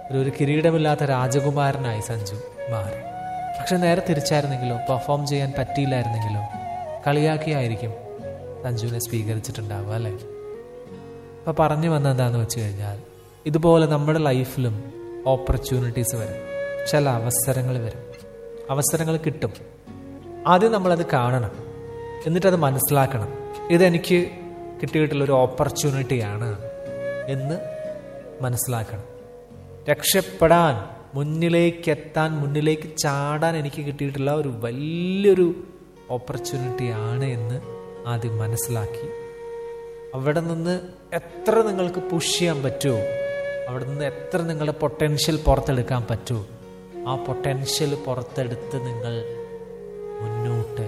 ഒരു ഒരു കിരീടമില്ലാത്ത രാജകുമാരനായി സഞ്ജു മാറി പക്ഷെ നേരെ തിരിച്ചായിരുന്നെങ്കിലോ പെർഫോം ചെയ്യാൻ പറ്റിയില്ലായിരുന്നെങ്കിലോ കളിയാക്കിയായിരിക്കും സഞ്ജുവിനെ സ്വീകരിച്ചിട്ടുണ്ടാവുക അല്ലേ അപ്പൊ പറഞ്ഞു വന്നത് എന്താന്ന് വെച്ച് കഴിഞ്ഞാൽ ഇതുപോലെ നമ്മുടെ ലൈഫിലും ഓപ്പർച്യൂണിറ്റീസ് വരും ചില അവസരങ്ങൾ വരും അവസരങ്ങൾ കിട്ടും ആദ്യം നമ്മളത് കാണണം എന്നിട്ടത് മനസ്സിലാക്കണം ഇതെനിക്ക് കിട്ടിയിട്ടുള്ള ഒരു ഓപ്പർച്യൂണിറ്റിയാണ് എന്ന് മനസ്സിലാക്കണം രക്ഷപ്പെടാൻ മുന്നിലേക്ക് എത്താൻ മുന്നിലേക്ക് ചാടാൻ എനിക്ക് കിട്ടിയിട്ടുള്ള ഒരു വലിയൊരു ഓപ്പർച്യൂണിറ്റിയാണ് എന്ന് ആദ്യം മനസ്സിലാക്കി അവിടെ നിന്ന് എത്ര നിങ്ങൾക്ക് പുഷ് ചെയ്യാൻ പറ്റുമോ അവിടെ നിന്ന് എത്ര നിങ്ങളുടെ പൊട്ടൻഷ്യൽ പുറത്തെടുക്കാൻ പറ്റുമോ ആ പൊട്ടൻഷ്യൽ പുറത്തെടുത്ത് നിങ്ങൾ മുന്നോട്ട്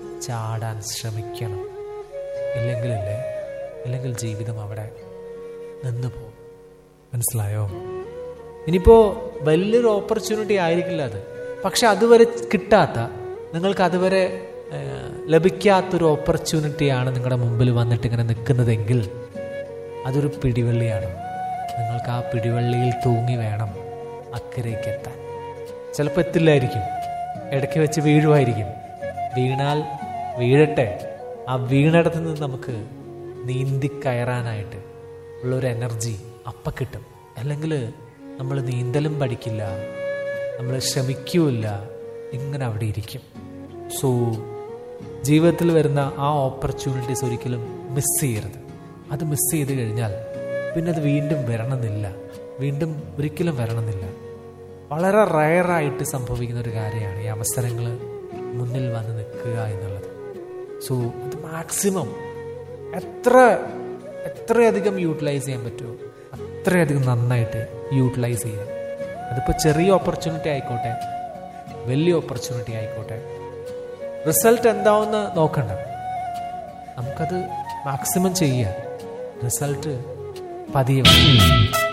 ചാടാൻ ശ്രമിക്കണം ഇല്ലെങ്കിലല്ലേ ഇല്ലെങ്കിൽ ജീവിതം അവിടെ നിന്ന് പോകും മനസ്സിലായോ ഇനിയിപ്പോ വലിയൊരു ഓപ്പർച്യൂണിറ്റി ആയിരിക്കില്ല അത് പക്ഷെ അതുവരെ കിട്ടാത്ത നിങ്ങൾക്ക് അതുവരെ ഏഹ്, ലഭിക്കാത്തൊരു ഓപ്പർച്യൂണിറ്റിയാണ് നിങ്ങളുടെ മുമ്പിൽ വന്നിട്ട് ഇങ്ങനെ നിൽക്കുന്നതെങ്കിൽ അതൊരു പിടിവള്ളിയാണ് നിങ്ങൾക്ക് ആ പിടിവള്ളിയിൽ തൂങ്ങി വേണം അക്കരയ്ക്ക് എത്താൻ ചിലപ്പോൾ എത്തില്ലായിരിക്കും ഇടയ്ക്ക് വെച്ച് വീഴുമായിരിക്കും വീണാൽ വീഴട്ടെ ആ വീണിടത്ത് നിന്ന് നമുക്ക് നീന്തി കയറാനായിട്ട് ഉള്ളൊരു എനർജി അപ്പം കിട്ടും അല്ലെങ്കിൽ നമ്മൾ നീന്തലും പഠിക്കില്ല നമ്മൾ ശ്രമിക്കൂല ഇങ്ങനെ അവിടെ ഇരിക്കും സോ ജീവിതത്തിൽ വരുന്ന ആ ഓപ്പർച്യൂണിറ്റീസ് ഒരിക്കലും മിസ് ചെയ്യരുത് അത് മിസ് ചെയ്ത് കഴിഞ്ഞാൽ പിന്നെ അത് വീണ്ടും വരണമെന്നില്ല വീണ്ടും ഒരിക്കലും വരണമെന്നില്ല വളരെ റയറായിട്ട് സംഭവിക്കുന്ന ഒരു കാര്യമാണ് ഈ അവസരങ്ങൾ മുന്നിൽ വന്ന് നിൽക്കുക എന്നുള്ളത് സോ അത് മാക്സിമം എത്ര എത്രയധികം യൂട്ടിലൈസ് ചെയ്യാൻ പറ്റുമോ അത്രയധികം നന്നായിട്ട് യൂട്ടിലൈസ് ചെയ്യുക അതിപ്പോൾ ചെറിയ ഓപ്പർച്യൂണിറ്റി ആയിക്കോട്ടെ വലിയ ഓപ്പർച്യൂണിറ്റി ആയിക്കോട്ടെ റിസൾട്ട് എന്താവെന്ന് നോക്കണ്ട നമുക്കത് മാക്സിമം ചെയ്യുക റിസൾട്ട് പതിയെ വരും.